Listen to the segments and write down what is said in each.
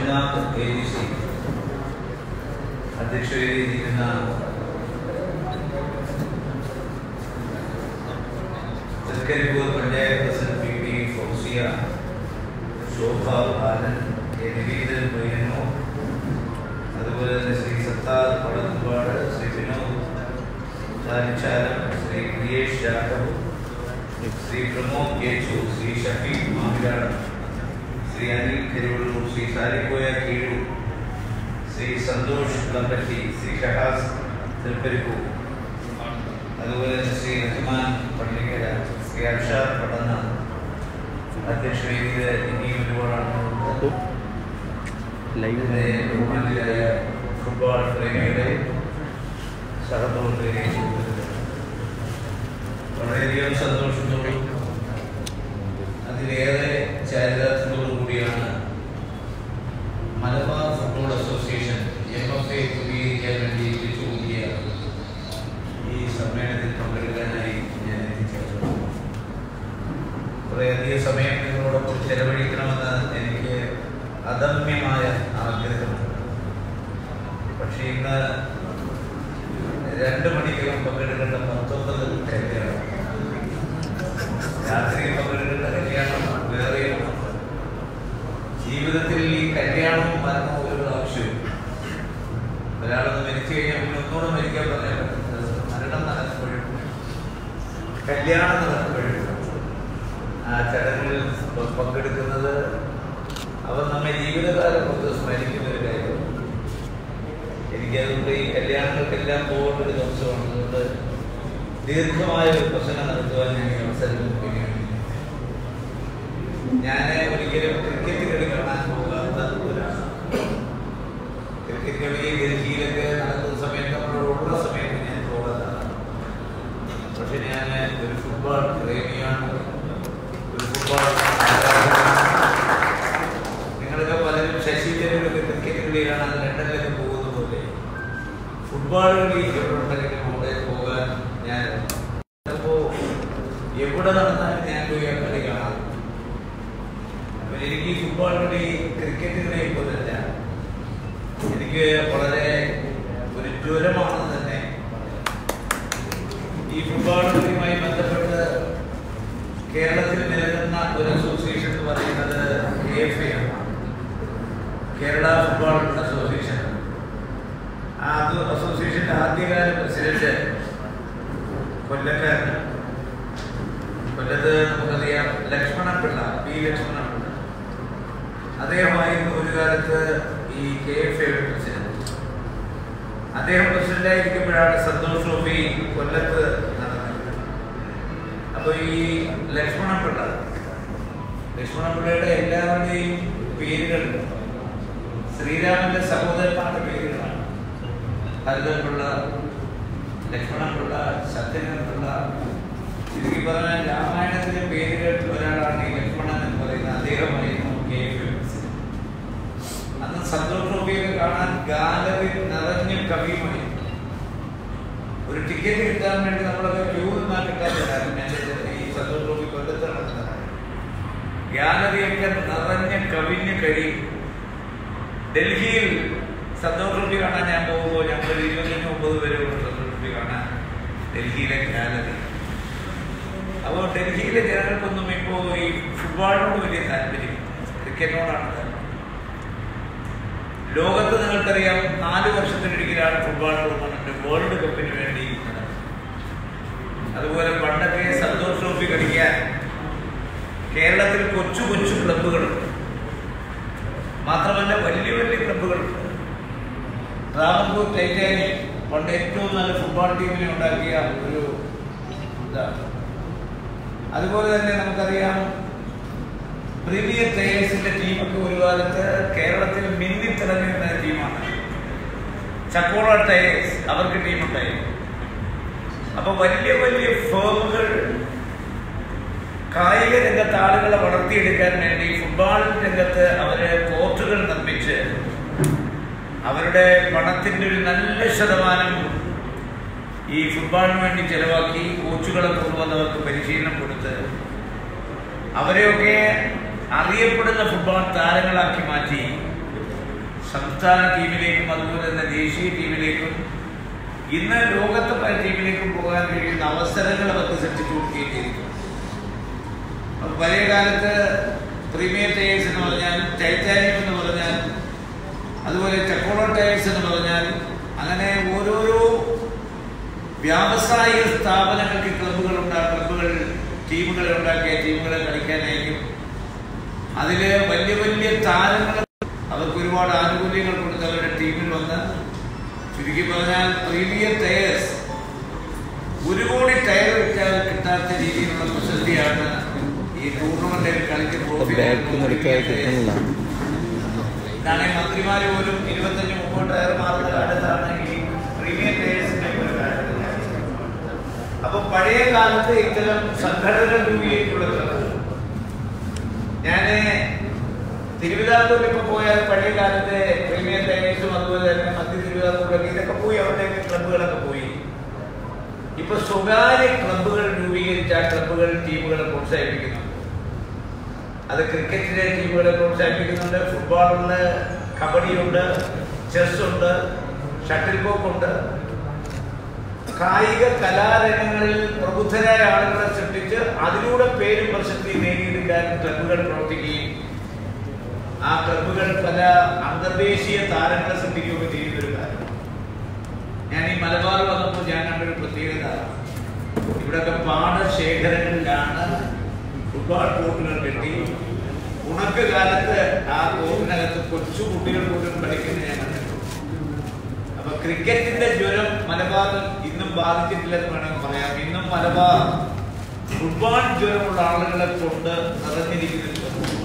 Jagannath A G C അധ്യക്ഷതയിലിരിക്കുന്ന Thrikaripur panchayat president P T Fousiya Shobha Balan K Raveendran Payyanur അതുപോലെ തന്നെ ശ്രീ സത്താർ പടത്തുപാട് ശ്രീ വിനോദ് ചാലിച്ചാലം ശ്രീ ഗിരീഷ് ജാദവ് ശ്രീ പ്രമോദ് കേച്ചു ശ്രീ ഷഫീഖ് മാമിലാടം ശ്രീ അനിൽ കരുവള്ളൂർ ശ്രീ സാരിക്കോയ കീഴു ശ്രീ സന്തോഷ് കമ്പറ്റി ശ്രീ ഷഹാസ് തൃപ്പരിപ്പൂർ അതുപോലെ തന്നെ ശ്രീ റഹ്മാൻ പള്ളിക്കര ശ്രീ അർഷാദ് പടന്ന അധ്യക്ഷ വേദിയിൽ ഇനിയും ഒരുപാടാണ് ഇതിലെ ബഹുമാന്യരായ ഫുട്ബോൾ പ്രേമികളെ സഹപ്രവർത്തകരെ വളരെയധികം സന്തോഷത്തോടും അതിലേറെ ചാരിതാർത്ഥ്യത്തോടും കൂടിയാണ് Malabar football association M F A രൂപീകരിക്കാൻ വേണ്ടി വിളിച്ചു കൂടിയ ഈ സമ്മേളനത്തിൽ പങ്കെടുക്കാനായി ഞാൻ എത്തിച്ചേർന്നു കുറേയധികം സമയം നിങ്ങളോടൊപ്പം ചെലവഴിക്കണമെന്ന് എനിക്ക് അദമ്യമായ ആഗ്രഹമുണ്ട് പക്ഷേ ഇന്ന് രണ്ട് മണിക്കകം പങ്കെടുക്കേണ്ട പത്തൊമ്പത് കല്യാണം രാത്രി പങ്കെടുക്കേണ്ട കല്യാണം വേറെയുമാണ് ജീവിതത്തിൽ ഈ കല്യാണവും മരണവും ഒരു പ്രാവശ്യവും ഒരാളൊന്ന് മരിച്ചു കഴിഞ്ഞാൽ പിന്നെ ഒന്നുകൂടെ മരിക്കാൻ പറയാൻ പറ്റുന്നത് മരണം നടക്കുമ്പോഴും കല്യാണം നടക്കുമ്പോഴും ആ ചടങ്ങിൽ പ- പങ്കെടുക്കുന്നത് അവർ നമ്മെ ജീവിതകാലം കൊണ്ട് സ്മരിക്കുന്ന ഒരു കാര്യമാണ് എനിക്കതുകൊണ്ട് ഈ കല്യാണങ്ങൾക്കെല്ലാം പോകേണ്ട ഒരു ദിവസമാണ് അതുകൊണ്ട് ദീർഘമായ ഒരു പ്രസംഗം നടത്തുവാൻ ഞാൻ ഈ അവസരം ലഭിക്കുകയാണ് ഞാൻ ഒരിക്കലും ക്രിക്കറ്റ് കളി കാണാൻ പോകാത്ത ഒരാളാണ് ക്രിക്കറ്റ് കളി ഡൽഹിയിലൊക്കെ നടക്കുന്ന സമയത്ത് നമ്മളോടുള്ള സമയത്ത് ഞാൻ പോകാത്തതാണ് പക്ഷെ ഞാൻ ഒരു ഫുട്ബോൾ പ്രേമിയാണ് ഒരു ഫുട്ബോൾ നിങ്ങളൊക്കെ പലരും ശശി തരൂരൊക്കെ ക്രിക്കറ്റ് കളി കാണാൻ ലണ്ടനിലൊക്കെ പോകുന്ന പോലെ ഫുട്ബോൾ കളി എവിടെ ഉണ്ടെങ്കിലും അവിടെ പോകാൻ ഞാൻ അപ്പോ എവിടെ നടന്നാലും ഞാൻ പോയി ആ കളി കാണാം അപ്പൊ എനിക്ക് ഈ ഫുട്ബോൾ കളി ക്രിക്കറ്റ് കളി പോലല്ല എനിക്ക് വളരെ ഒരു ജ്വരമാണെന്ന് തന്നെ ഈ ഫുട്ബോൾ കളിയുമായി ബന്ധപ്പെട്ട് കേരളത്തിൽ നിലനിന്ന ഒരു അസോസിയേഷൻ എന്ന് പറയുന്നത് കെ എഫ് എ ആണ് കേരള ഫുട്ബോൾ അസോസിയേഷൻ ആ അത് അസോസിയേഷന്റെ ആദ്യകാല പ്രസിഡന്റ് കൊല്ലക്കാരനാണ് കൊല്ലത്ത് നമുക്കറിയാം ലക്ഷ്മണൻ പിള്ള പി ലക്ഷ്മണൻ പിള്ള അദ്ദേഹമായിരുന്നു ഒരു കാലത്ത് ഈ കെ എഫ് എ പ്രസിഡന്റ് അദ്ദേഹം പ്രസിഡന്റായിരിക്കുമ്പോഴാണ് സന്തോഷ് ട്രോഫി കൊല്ലത്ത് നടന്നത് അപ്പൊ ഈ ലക്ഷ്മണൻ പിള്ള ലക്ഷ്മണൻ പിള്ളയുടെ എല്ലാവരുടെയും പേരുകൾ ശ്രീരാമന്റെ സഹോദരന്മാരുടെ പേരുകളാണ് ഭരതൻപിള്ള ലക്ഷ്മണൻപിള്ള സത്യനൻപിള്ള ചുരുക്കി പറഞ്ഞാൽ രാമായണത്തിലെ പേരുകൾ ഒരാളാണ് ഈ ലക്ഷ്മണൻ എന്ന് പറയുന്നത് അദ്ദേഹമായിരുന്നു കെ എഫ് എം അന്ന് സന്തോഷ് ട്രോഫിയൊക്കെ കാണാൻ ഗാലറി നിറഞ്ഞ കവിയുമായി ഒരു ടിക്കറ്റ് കിട്ടാൻ വേണ്ടി നമ്മളൊക്കെ ക്യൂ നിന്നാൽ കിട്ടാത്തതാണ് ഈ സന്തോഷ് ട്രോഫി കൊല്ലത്ത് നടന്നത് ഗാലറിയൊക്കെ നിറഞ്ഞ കവിഞ്ഞ് കഴിയും ഡൽഹിയിൽ സന്തോഷ് ട്രോഫി കാണാൻ ഞാൻ പോകുമ്പോൾ ഞങ്ങൾ ഇരുപതിന് മുപ്പത് പേരെ ഉള്ളൂ സന്തോഷ് ട്രോഫി കാണാൻ ഡൽഹിയിലെ ഗാലറി അപ്പോൾ ഡൽഹിയിലെ ജനങ്ങൾക്കൊന്നും ഇപ്പോൾ ഈ ഫുട്ബോളിനോട് വലിയ താല്പര്യം ക്രിക്കറ്റിനോടാണ് താല്പര്യം ലോകത്ത് നിങ്ങൾക്കറിയാം നാല് വർഷത്തിനൊരിക്കലാണ് ഫുട്ബോൾ ടൂർണമെന്റ് വേൾഡ് കപ്പിന് വേണ്ടി നടക്കുന്നത്. അതുപോലെ പണ്ടൊക്കെ സന്തോഷ് ട്രോഫി കളിക്കാൻ കേരളത്തിൽ കൊച്ചു കൊച്ചു ക്ലബ്ബുകളുണ്ട് മാത്രമല്ല വലിയ വലിയ ക്ലബ്ബുകളുണ്ട് ട്രാവൻകൂർ ടൈറ്റാനിയം പണ്ട് ഏറ്റവും നല്ല ഫുട്ബോൾ ടീമിനെ ഉണ്ടാക്കിയ ഒരു ഇതാണ് അതുപോലെ തന്നെ നമുക്കറിയാം പ്രീമിയർ ടൈലേഴ്സിന്റെ ടീമൊക്കെ ഒരു കാലത്ത് കേരളത്തിൽ മിന്നിത്തിളങ്ങിയിരുന്ന ടീമാണ് ചക്കോള ടൈലേഴ്സ് അവർക്ക് ടീമുണ്ടായിരുന്നു അപ്പൊ വലിയ വലിയ ഫേമുകൾ കായിക രംഗത്ത് ആളുകളെ വളർത്തിയെടുക്കാൻ വേണ്ടി ഫുട്ബോൾ രംഗത്ത് അവര് കോർട്ടുകൾ നിർമ്മിച്ച് അവരുടെ പണത്തിന്റെ ഒരു നല്ല ശതമാനം ഈ ഫുട്ബോളിന് വേണ്ടി ചെലവാക്കി കോച്ചുകളെ കൊണ്ടുവന്നവർക്ക് പരിശീലനം കൊടുത്ത് അവരെയൊക്കെ അറിയപ്പെടുന്ന ഫുട്ബോൾ താരങ്ങളാക്കി മാറ്റി സംസ്ഥാന ടീമിലേക്കും അതുപോലെ തന്നെ ദേശീയ ടീമിലേക്കും ഇന്ന് ലോകത്തെ പല ടീമിലേക്കും പോകാൻ കഴിയുന്ന അവസരങ്ങൾ അവർക്ക് സൃഷ്ടിച്ചു കൊടുക്കുകയും ചെയ്തിട്ടുണ്ട് അപ്പൊ പഴയ കാലത്ത് പ്രീമിയർ ടയേഴ്സ് എന്ന് പറഞ്ഞാൽ ടൈറ്റാനിയം എന്ന് പറഞ്ഞാൽ അതുപോലെ ടെക്കോളോ ടയേഴ്സ് എന്ന് പറഞ്ഞാൽ അങ്ങനെ ഓരോരോ വ്യാവസായിക സ്ഥാപനങ്ങൾക്ക് ക്ലബ്ബുകൾ ഉണ്ടാ ക്ലബ്ബുകൾ ടീമുകൾ ഉണ്ടാക്കിയ ടീമുകളെ കളിക്കാനായിരിക്കും അതില് വലിയ വലിയ താരങ്ങൾ അവർക്ക് ഒരുപാട് ആനുകൂല്യങ്ങൾ കൊടുത്ത് അവരുടെ ടീമിൽ വന്ന് ചുരുക്കി പറഞ്ഞാൽ പ്രീമിയർ ടയേഴ്സ് ഒരു കോടി ടയർ വിറ്റാൽ കിട്ടാത്ത രീതിയിലുള്ള പ്രശസ്തിയാണ് ഈ ടൂർണമെന്റിൽ കളിക്കുന്ന ബാക്ക് നിർത്താതെ കിട്ടുന്നില്ല ഇതാണ് മന്ത്രിമാര് പോലും ഇരുപത്തഞ്ച് മുപ്പത് ടയർ മാറുന്ന കാലത്താണ് ഈ പ്രീമിയർ ടയേഴ്സിന്റെ ഒരു കാര്യം. അപ്പൊ പഴയ കാലത്ത് ഇത്തരം സംഘടനകൾ രൂപീകരിച്ചുള്ളത് ഞാന് തിരുവിതാംകൂറിൽ ഇപ്പൊ പോയാൽ പഴയ കാലത്തെ പ്രീമിയർ ടയേഴ്സും അതുപോലെ തന്നെ മധ്യ തിരുവിതാംകൂറിലൊക്കെ ഇതൊക്കെ പോയി അവരുടെ ക്ലബ്ബുകളൊക്കെ പോയി ഇപ്പൊ സ്വകാര്യ ക്ലബ്ബുകൾ രൂപീകരിച്ച ആ ക്ലബ്ബുകൾ ടീമുകളെ പ്രോത്സാഹിപ്പിക്കുന്നു അത് ക്രിക്കറ്റിലെ ടീമുകളെ പ്രോത്സാഹിപ്പിക്കുന്നുണ്ട് ഫുട്ബോളുണ്ട് കബഡിയുണ്ട് ചെസ് ഉണ്ട് ഷട്ടിൽ കോക്ക് ഉണ്ട് കായിക കലാരംഗങ്ങളിൽ പ്രബുദ്ധരായ ആളുകളെ സൃഷ്ടിച്ച് അതിലൂടെ പേരും പ്രശസ്തി നേടിയെടുക്കാൻ ക്ലബ്ബുകൾ പ്രവർത്തിക്കുകയും ആ ക്ലബ്ബുകൾ പല അന്തർദേശീയ താരങ്ങളെ സൃഷ്ടിക്കുകയൊക്കെ ചെയ്യുന്ന ഒരു കാര്യം ഞാൻ ഈ മലബാർ വന്നപ്പോൾ ഞാൻ കണ്ടൊരു പ്രത്യേകത ഇവിടെയൊക്കെ പാടശേഖരങ്ങളിലാണ് ഫുട്ബോൾ കോർട്ടുകൾ കെട്ടി ഉണക്ക് കാലത്ത് ആ കോർട്ടിനകത്ത് കൊച്ചു കുട്ടികൾ പോലും കളിക്കുന്ന ഞാൻ കണ്ടിട്ടുണ്ട് അപ്പൊ ക്രിക്കറ്റിന്റെ ജ്വരം മലബാറിൽ ഇന്നും ബാധിച്ചിട്ടില്ലെന്ന് വേണമെങ്കിൽ പറയാം ഇന്നും മലബാർ ഫുട്ബോൾ ജ്വരമുള്ള ആളുകളെ കൊണ്ട് നിറഞ്ഞിരിക്കുന്ന ഒരു സമൂഹമാണ്.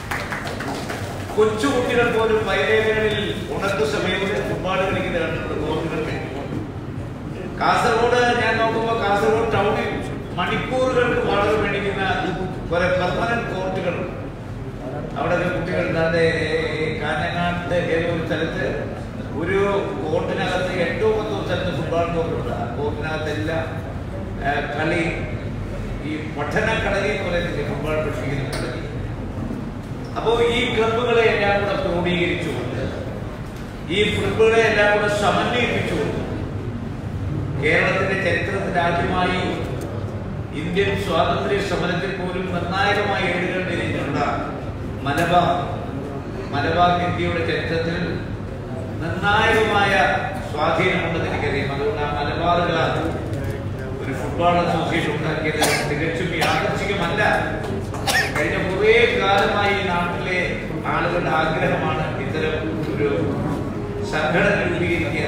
കൊച്ചു കുട്ടികൾ പോലും വൈലേഖകളിൽ ഉണക്കു സമയത്ത് ഫുട്ബോൾ കളിക്കുന്ന കണ്ടിട്ടുണ്ട് കോർട്ടുകൾ വേണ്ടി കാസർഗോഡ് ഞാൻ നോക്കുമ്പോൾ കാസർഗോഡ് ടൗണിൽ മണിക്കൂറുകൾക്ക് വാടക മേടിക്കുന്ന കുറെ പെർമനന്റ് കോർട്ടുകളുണ്ട് അവിടെ കുട്ടികൾ അതെ കാഞ്ഞങ്ങാട്ട് ഏതോ ഒരു സ്ഥലത്ത് ഒരു കോർട്ടിനകത്ത് എട്ടോ പത്തോ സ്ഥലത്ത് ഫുട്ബോൾ കോർട്ടുണ്ട് ആ കോർട്ടിനകത്തെല്ലാം ആ, കളി ഈ പഠന കളരി എന്ന് പറയുന്നില്ലേ ഫുട്ബോൾ പഠിപ്പിക്കുന്ന കളരി അപ്പോൾ ഈ ക്ലബ്ബുകളെ എല്ലാം കൂടെ ക്രോഡീകരിച്ചുകൊണ്ട് ഈ ക്ലബ്ബുകളെ എല്ലാം കൂടെ സമന്വയിപ്പിച്ചുകൊണ്ട് കേരളത്തിന്റെ ചരിത്രത്തിൽ ആദ്യമായി ഇന്ത്യൻ സ്വാതന്ത്ര്യ സമരത്തിൽ പോലും നിർണായകമായ ഏടുകൾ തിരിഞ്ഞുള്ള മലബാർ മലബാർ ഇന്ത്യയുടെ ചരിത്രത്തിൽ നിർണായകമായ സ്വാധീനമുണ്ടെന്ന് എനിക്കറിയാം അതുകൊണ്ട് ആ മലബാറുകളാണ് ഒരു ഫുട്ബോൾ അസോസിയേഷൻ ഉണ്ടാക്കിയത് തികച്ചും യാദർച്ഛികമല്ല കഴിഞ്ഞ കുറേ കാലമായി ഈ നാട്ടിലെ ആളുകളുടെ ആഗ്രഹമാണ് ഇത്തരം ഒരു സംഘടന രൂപീകരിക്കുക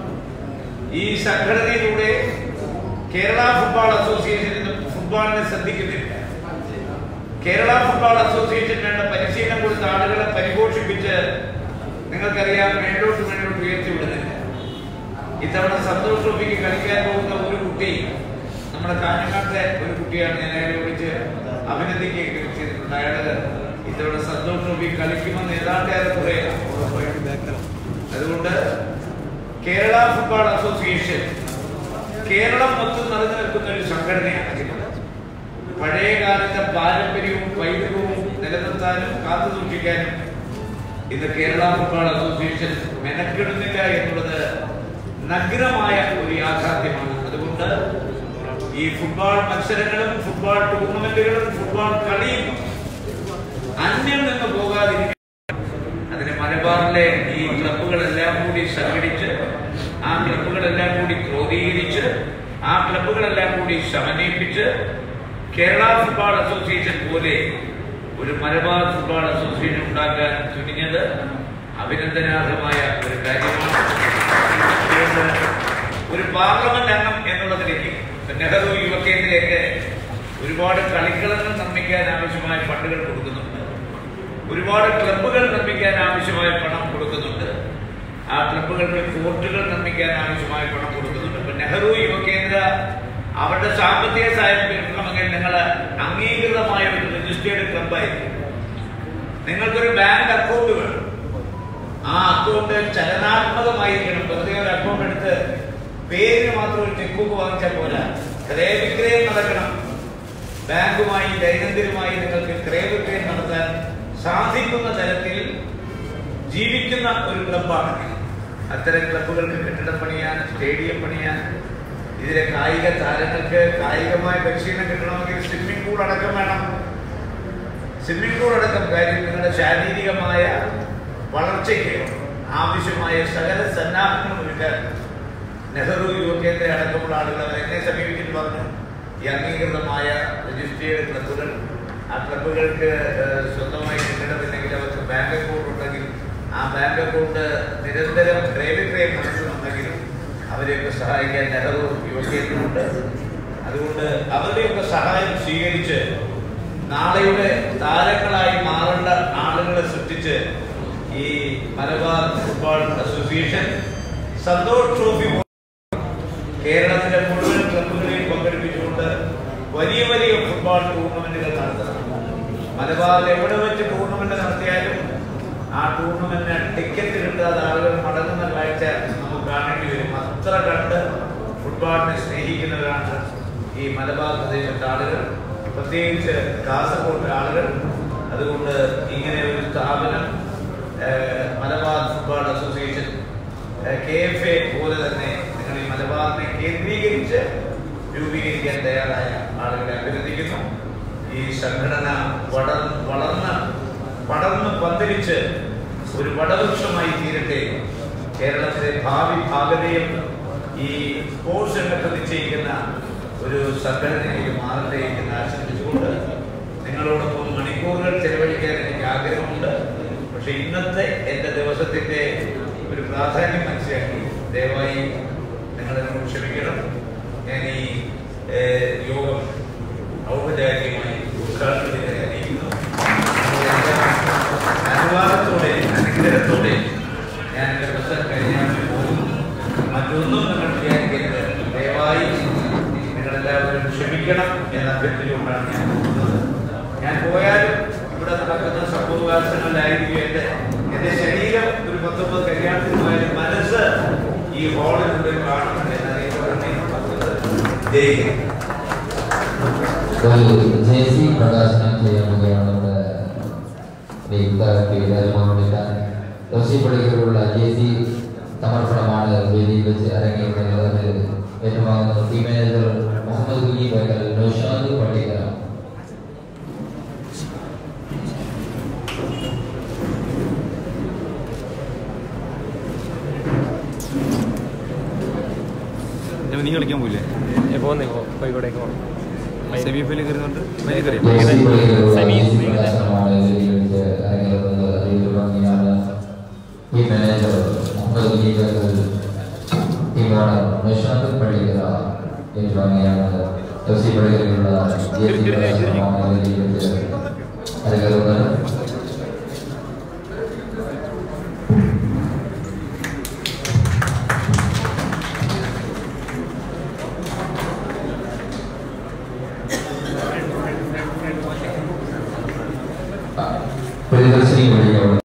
ഈ സംഘടനയിലൂടെ കേരള ഫുട്ബോൾ അസോസിയേഷൻ ഇന്ന് ഫുട്ബോളിനെ ശ്രദ്ധിക്കുന്നില്ല കേരള ഫുട്ബോൾ അസോസിയേഷൻ വേണ്ട പരിശീലനം കൊടുത്ത ആളുകളെ പരിപോഷിപ്പിച്ച് നിങ്ങൾക്കറിയാം മേലോട്ട് മേലോട്ട് ഉയർത്തി വിടുന്നില്ല ഇത്തവണ സന്തോഷ് ട്രോഫിക്ക് കളിക്കാൻ പോകുന്ന ഒരു കുട്ടി നമ്മുടെ കാഞ്ഞങ്ങാട്ടെ ഒരു കുട്ടിയാണ് ഞാൻ അയാളെ വിളിച്ച് അഭിനന്ദിക്കുകയൊക്കെ ചെയ്തിട്ടുണ്ട് അയാള് ഇത്തവണ സന്തോഷ് ട്രോഫി കളിക്കുമെന്ന് ഏതാണ്ട് ഏറെക്കുറെ ഉറപ്പായിട്ടുണ്ട്. അതുകൊണ്ട് കേരള ഫുട്ബോൾ അസോസിയേഷൻ കേരളം മൊത്തം നിറഞ്ഞു നിൽക്കുന്ന ഒരു സംഘടനയാണ് ഇത്. പഴയ കാലത്തെ പാരമ്പര്യവും പൈതൃകവും നിലനിർത്താനും കാത്തു സൂക്ഷിക്കാനും ഇന്ന് കേരള ഫുട്ബോൾ അസോസിയേഷൻ മെനക്കെടുന്നില്ല എന്നുള്ളത് നഗ്നമായ ഒരു യാഥാർത്ഥ്യമാണ് അതുകൊണ്ട് ഈ ഫുട്ബോൾ മത്സരങ്ങളും ഫുട്ബോൾ ടൂർണമെന്റുകളും ഫുട്ബോൾ കളിയും അന്യം നിന്ന് പോകാതിരിക്കാൻ അതിന് മലബാറിലെ ഈ ക്ലബ്ബുകളെല്ലാം കൂടി സംഘടിച്ച് ആ ക്ലബ്ബുകളെല്ലാം കൂടി ക്രോധീകരിച്ച് ആ ക്ലബ്ബുകളെല്ലാം കൂടി സമന്വയിപ്പിച്ച് കേരള ഫുട്ബോൾ അസോസിയേഷൻ പോലെ ഒരു മലബാർ ഫുട്ബോൾ അസോസിയേഷൻ ഉണ്ടാക്കാൻ തുനിഞ്ഞത് അഭിനന്ദനാർഹമായ ഒരു കാര്യമാണ് അതുകൊണ്ട് ഒരു പാർലമെന്റ് അംഗം എന്നുള്ളതിലേക്ക് ഇപ്പൊ നെഹ്റു യുവകേന്ദ്രയിലേക്ക് ഒരുപാട് കളിക്കളങ്ങൾ നിർമ്മിക്കാൻ ആവശ്യമായ ഫണ്ടുകൾ കൊടുക്കുന്നുണ്ട് ഒരുപാട് ക്ലബ്ബുകൾ നിർമ്മിക്കാൻ ആവശ്യമായ പണം കൊടുക്കുന്നുണ്ട് ആ ക്ലബ്ബുകൾക്ക് കോർട്ടുകൾ നിർമ്മിക്കാൻ ആവശ്യമായ പണം കൊടുക്കുന്നുണ്ട് ഇപ്പൊ നെഹ്റു യുവകേന്ദ്ര അവരുടെ സാമ്പത്തിക സഹായം കിട്ടണമെങ്കിൽ നിങ്ങൾ അംഗീകൃതമായ ഒരു രജിസ്റ്റേർഡ് ക്ലബ്ബായിരിക്കും നിങ്ങൾക്കൊരു ബാങ്ക് അക്കൗണ്ട് വേണം ആ അക്കൗണ്ട് ചലനാത്മകമായിരിക്കണം വെറുതെ ഒരു അക്കൗണ്ട് എടുത്ത് പേരിന് മാത്രം ഒരു ചെക്ക് ബുക്ക് വാങ്ങിച്ചാൽ പോരാ ക്രയവിക്രയം നടക്കണം ബാങ്കുമായി ദൈനംദിനമായി നിങ്ങൾക്ക് ക്രയവിക്രയം നടത്താൻ സാധിക്കുന്ന തരത്തിൽ ജീവിക്കുന്ന ഒരു ക്ലബ്ബാണെങ്കിൽ അത്തരം ക്ലബ്ബുകൾക്ക് കെട്ടിടം പണിയാൻ സ്റ്റേഡിയം പണിയാൻ ഇതിലെ കായിക താരങ്ങൾക്ക് കായികമായ പരിശീലനം കിട്ടണമെങ്കിൽ സ്വിമ്മിംഗ് പൂൾ അടക്കം വേണം സ്വിമ്മിംഗ് പൂൾ അടക്കം കാര്യം നിങ്ങളുടെ ശാരീരികമായ വളർച്ചയ്ക്ക് ആവശ്യമായ സകല സന്നാഹങ്ങളും ഒരുക്കാൻ നെഹ്റു യുവകേന്ദ്ര അടക്കമുള്ള ആളുകൾ അവർ എന്നെ സമീപിച്ചിട്ട് പറഞ്ഞു ഈ അംഗീകൃതമായ രജിസ്റ്റേർഡ് ക്ലബ്ബുകൾ ആ ക്ലബ്ബുകൾക്ക് ഏഹ്, സ്വന്തമായി കെട്ടിടമില്ലെങ്കിൽ അവർക്ക് ബാങ്ക് അക്കൗണ്ട് ഉണ്ടെങ്കിൽ ആ ബാങ്ക് അക്കൗണ്ട് നിരന്തരം ക്രയവിക്രയം നടത്തുന്നുണ്ടെങ്കിലും അവരെയൊക്കെ സഹായിക്കാൻ നെഹ്റു യുവകേന്ദ്രമുണ്ട് അതുകൊണ്ട് അവരുടെയൊക്കെ സഹായം സ്വീകരിച്ച് നാളെയുടെ താരങ്ങളായി മാറേണ്ട ആളുകളെ സൃഷ്ടിച്ച് ഈ Malabar football association Santosh trophy കേരളത്തിലെ മുഴുവൻ ക്ലബുകളെയും പങ്കെടുപ്പിച്ചുകൊണ്ട് വലിയ വലിയ ഫുട്ബോൾ ടൂർണമെന്റുകൾ നടത്തണം മലബാറിൽ എവിടെ വെച്ച് ടൂർണമെന്റ് നടത്തിയാലും ആ ടൂർണമെന്റിന് ടിക്കറ്റ് കിട്ടാതെ ആളുകൾ മടങ്ങുന്ന കാഴ്ച നമുക്ക് കാണേണ്ടി വരും അത്ര കണ്ട് ഫുട്ബോളിനെ സ്നേഹിക്കുന്നവരാണ് ഈ മലബാർ പ്രദേശത്തെ ആളുകൾ പ്രത്യേകിച്ച് കാസർഗോഡ് ആളുകൾ അതുകൊണ്ട് ഇങ്ങനെ ഒരു സ്ഥാപനം ഏഹ്, Malabar football association K F A പോലെ തന്നെ നിങ്ങൾ ഈ മലബാറിനെ കേന്ദ്രീകരിച്ച് രൂപീകരിക്കാൻ തയ്യാറായ ആളുകളെ അഭിനന്ദിക്കുന്നു ഈ സംഘടന വളർ വളർന്ന് പടർന്ന് പന്തലിച്ച് ഒരു വടവൃക്ഷമായി തീരട്ടെ കേരളത്തിലെ ഭാവി ഭാഗതയും ഈ സ്പോർട്സ് രംഗത്ത് നിശ്ചയിക്കുന്ന ഒരു സംഘടനയിലേക്ക് മാറട്ടെ എന്ന് ആശംസിച്ചുകൊണ്ട് നിങ്ങളോടൊപ്പം മണിക്കൂറുകൾ ചെലവഴിക്കാൻ എനിക്ക് ആഗ്രഹമുണ്ട് പക്ഷെ ഇന്നത്തെ എൻ്റെ ദിവസത്തിന്റെ ഒരു പ്രാധാന്യം മനസ്സിലാക്കി ദയവായി നിങ്ങൾ എന്നോട് ക്ഷമിക്കണം ഞാൻ ഈ ഏഹ്, യോഗം ഔപചാരികമായി ഉദ്ഘാടനം ചെയ്ത് അറിയിക്കുന്നു അനുവാദത്തോടെ അനുഗ്രഹത്തോടെ ഞാൻ എൻ്റെ പ്രസംഗം കഴിഞ്ഞാൽ പോകുന്നു മറ്റൊന്നും നിങ്ങൾ വിചാരിക്കരുത് ദയവായി നിങ്ങളെല്ലാവരും ക്ഷമിക്കണം എന്ന അഭ്യർത്ഥനയോടാണ് ഞാൻ പോകുന്നത് ഞാൻ പോയാലും ഇവിടെ നടക്കുന്ന സംഭവവികാസങ്ങളിലായിരിക്കും എൻ്റെ എൻ്റെ ശരീരം ഒരു പത്തൊമ്പത് കല്യാണത്തിന് പോയാലും മനസ്സ് ഈ ഹാളിനുള്ളിൽ കാണണം എന്നറിയപ്പെടുന്ന ജയ് ഹിന്ദ്. ഒരു ജെ സി പ്രകാശനം ചെയ്യാൻ പോവുകയാണ് നമ്മുടെ ജോസി പള്ളിക്കലുള്ള ജെ സി സമർപ്പണമാണ് വേദിയിൽ വെച്ച് അരങ്ങേറുന്നത് അതിൽ ഏറ്റുവാങ്ങുന്ന ടീം മാനേജർ മുഹമ്മദ് കുഞ്ഞി ബൈക്കൽ നൗഷാദ് പള്ളിക്കര ഞാൻ നീ കളിക്കാൻ പോയില്ലേ പോകുന്നേ കോഴിക്കോടേക്ക് പോകണം സെമി ഫൈനൽ കയറുന്നുണ്ട് ഫൈനൽ കയറി ജെ സി പള്ളിക്കലുള്ള സെമി ജെ സി പ്രകാശനമാണ് വേദിയിൽ വെച്ച് അരങ്ങേറുന്നത് അതിൽ ഏറ്റുവാങ്ങിയാണ് team manager Muhammad Kunhi Baikal team owner Naushad Pallikkara ഏറ്റുവാങ്ങിയാണ് ജോസി പള്ളിക്കലുള്ള ജെ സി പ്രകാശനമാണ് വേദിയിൽ വെച്ച് അരങ്ങേറുന്നത് പ്രിയദർശിനി വഴിയുള്ള